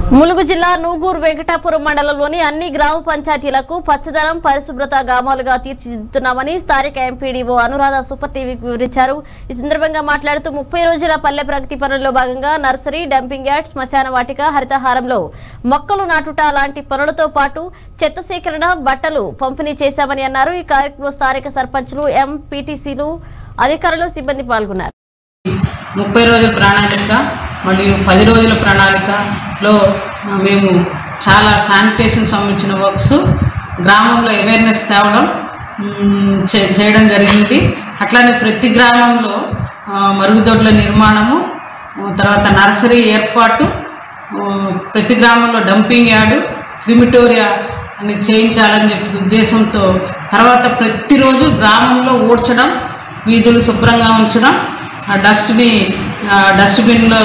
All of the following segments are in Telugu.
ములుగు జిల్లా నూగూరు వెంకటాపురం మండలంలోని అన్ని గ్రామ పంచాయతీలకు పచ్చదనం పరిశుభ్రత గ్రామాలుగా తీర్చిదిద్దుతున్నామని స్థానిక ఎంపీడీఓ అనురాధ సూపర్ టీవీకి వివరించారు ఈ సందర్భంగా మాట్లాడుతూ ముప్పై రోజుల పల్లె ప్రగతి పనుల్లో భాగంగా నర్సరీ డంపింగ్ యార్డ్ శ్మశాన వాటిక హరితహారంలో మొక్కలు నాటుట లాంటి పనులతో పాటు చెత్త సేకరణ బట్టలు పంపిణీ చేశామని అన్నారు ఈ కార్యక్రమంలో స్థానిక సర్పంచులు ఎంపీటీసీలు అధికారులు సిబ్బంది పాల్గొన్నారు ముప్పై రోజుల ప్రణాళిక మరియు పది రోజుల ప్రణాళికలో ఆ, మేము చాలా శానిటేషన్ సంబంధించిన వర్క్స్ గ్రామంలో అవేర్నెస్ తేవడం మ్, చే- చేయడం జరిగింది అట్లానే ప్రతి గ్రామంలో ఆ, మరుగుదొడ్ల నిర్మాణము ఆ, తర్వాత నర్సరీ ఏర్పాటు ఆ, ప్రతి గ్రామంలో డంపింగ్ యార్డు క్రిమిటోరియా అని చేయించాలని చెప్పి ఉద్దేశంతో తర్వాత ప్రతిరోజు గ్రామంలో ఊడ్చడం వీధులు శుభ్రంగా ఉంచడం ఆ డస్ట్ని ఆ డస్ట్బిన్లో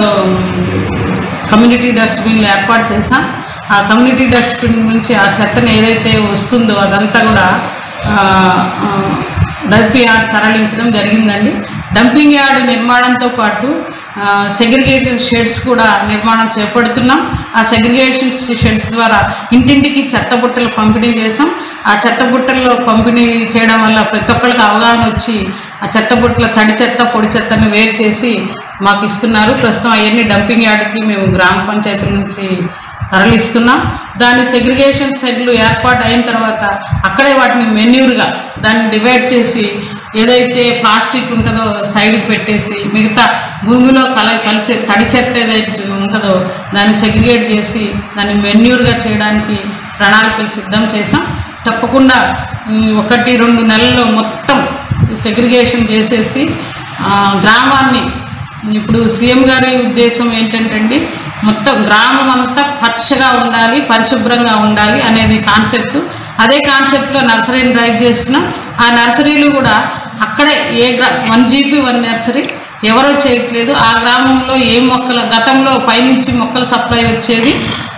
కమ్యూనిటీ డస్ట్బిన్లు ఏర్పాటు చేసాం ఆ కమ్యూనిటీ డస్ట్బిన్ నుంచి ఆ చెత్తను ఏదైతే వస్తుందో అదంతా కూడా ఆ, ఆ, డంపింగ్ యార్డ్ తరలించడం జరిగిందండి డంపింగ్ యార్డ్ నిర్మాణంతో పాటు సెగ్రిగేటెడ్ షెడ్స్ కూడా నిర్మాణం చేపడుతున్నాం ఆ సెగ్రిగేషన్ షెడ్స్ ద్వారా ఇంటింటికి చెత్త బుట్టలు పంపిణీ చేసాం ఆ చెత్త బుట్టల్లో పంపిణీ చేయడం వల్ల ప్రతి ఒక్కరికి అవగాహన వచ్చి ఆ చెత్త బుట్టల తడి చెత్త పొడి చెత్తని వేరు చేసి మాకు ఇస్తున్నారు ప్రస్తుతం అవన్నీ డంపింగ్ యార్డ్కి మేము గ్రామ పంచాయతీ నుంచి తరలిస్తున్నాం దాని సెగ్రిగేషన్ సెడ్లు ఏర్పాటు అయిన తర్వాత అక్కడే వాటిని మెన్యూర్గా దాన్ని డివైడ్ చేసి ఏదైతే ప్లాస్టిక్ ఉంటుందో సైడ్కి పెట్టేసి మిగతా భూమిలో కల కలిసే తడి చెత్త ఏదైతే ఉంటుందో దాన్ని సెగ్రిగేట్ చేసి దాన్ని మెన్యూర్గా చేయడానికి ప్రణాళికలు సిద్ధం చేసాం తప్పకుండా ఈ ఒకటి రెండు నెలల్లో మొత్తం సెగ్రిగేషన్ చేసేసి ఆ, గ్రామాన్ని ఇప్పుడు సీఎం గారి ఉద్దేశం ఏంటంటే మొత్తం గ్రామం అంతా పచ్చగా ఉండాలి పరిశుభ్రంగా ఉండాలి అనేది కాన్సెప్ట్ అదే కాన్సెప్ట్లో నర్సరీని డ్రైవ్ చేస్తున్నాం ఆ నర్సరీలు కూడా అక్కడే ఏ గ్రా వన్ జీపీ వన్ నర్సరీ ఎవరో చేయట్లేదు ఆ గ్రామంలో ఏ మొక్కలు గతంలో పైనుంచి మొక్కల సప్లై వచ్చేది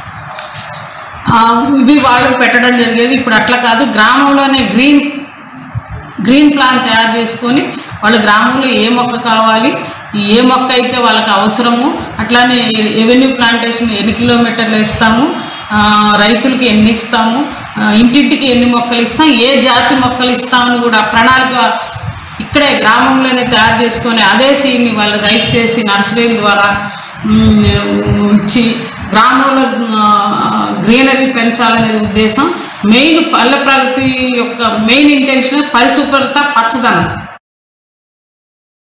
ఆ, ఇవి వాళ్ళు పెట్టడం జరిగేది ఇప్పుడు అట్లా కాదు గ్రామంలోనే గ్రీన్ గ్రీన్ ప్లాన్ తయారు చేసుకొని వాళ్ళ గ్రామంలో ఏ మొక్క కావాలి ఏ మొక్క అయితే వాళ్ళకి అవసరము అట్లానే రెవెన్యూ ప్లాంటేషన్ ఎన్ని కిలోమీటర్లు ఇస్తాము ఆ, రైతులకి ఎన్ని ఇస్తాము ఆ, ఇంటింటికి ఎన్ని మొక్కలు ఇస్తాం ఏ జాతి మొక్కలు ఇస్తామని కూడా ప్రణాళిక ఇక్కడే గ్రామంలోనే తయారు చేసుకొని అదే సీడ్ని వాళ్ళు రైతు చేసి నర్సరీల ద్వారా మ్, ఇచ్చి గ్రామంలో గ్రీనరీ పెంచాలనేది ఉద్దేశం మెయిన్ పల్లె ప్రగతి యొక్క మెయిన్ ఇంటెన్షన్ పరిశుభ్రత పచ్చదనం